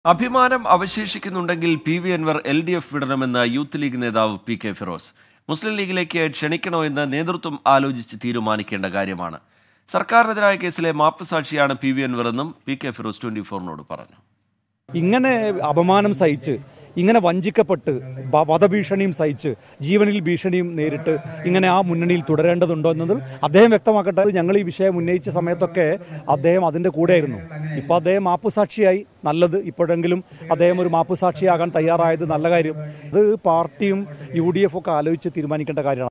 അഭിമാനം അവശേഷിക്കുന്നുണ്ടെങ്കിൽ P V Anvar L D F വിടണമെന്ന് യൂത്ത് ലീഗ് നേതാവ് പി കെ ഫിറോസ് മുസ്ലിം ലീഗിലേക്ക് ക്ഷണിക്കണോ എന്ന് നേതൃത്വം ആലോചിച്ച് തീരുമാനിക്കേണ്ട കാര്യമാണ് സർക്കാരിനെതിരായ കേസിലെ മാപ്പ് സാക്ഷിയാണ് പി വി അൻവർ എന്നും പി കെ ഫിറോസ് ട്വന്റി ഫോറിനോട് പറഞ്ഞു ഇങ്ങനെ അപമാനം സഹിച്ച് ഇങ്ങനെ വഞ്ചിക്കപ്പെട്ട് വ- വധഭീഷണിയും സഹിച്ച് ജീവനിൽ ഭീഷണിയും നേരിട്ട് ഇങ്ങനെ ആ മുന്നണിയിൽ തുടരേണ്ടതുണ്ടോ എന്നതിൽ അദ്ദേഹം വ്യക്തമാക്കട്ടെ ഞങ്ങൾ ഈ വിഷയം ഉന്നയിച്ച സമയത്തൊക്കെ അദ്ദേഹം അതിന്റെ കൂടെയായിരുന്നു ഇപ്പൊ അദ്ദേഹം മാപ്പുസാക്ഷിയായി നല്ലത് ഇപ്പോഴെങ്കിലും അദ്ദേഹം ഒരു മാപ്പുസാക്ഷിയാകാൻ തയ്യാറായത് നല്ല കാര്യം അത് പാർട്ടിയും യു ഡി എഫ് ഒക്കെ ആലോചിച്ച് തീരുമാനിക്കേണ്ട കാര്യമാണ്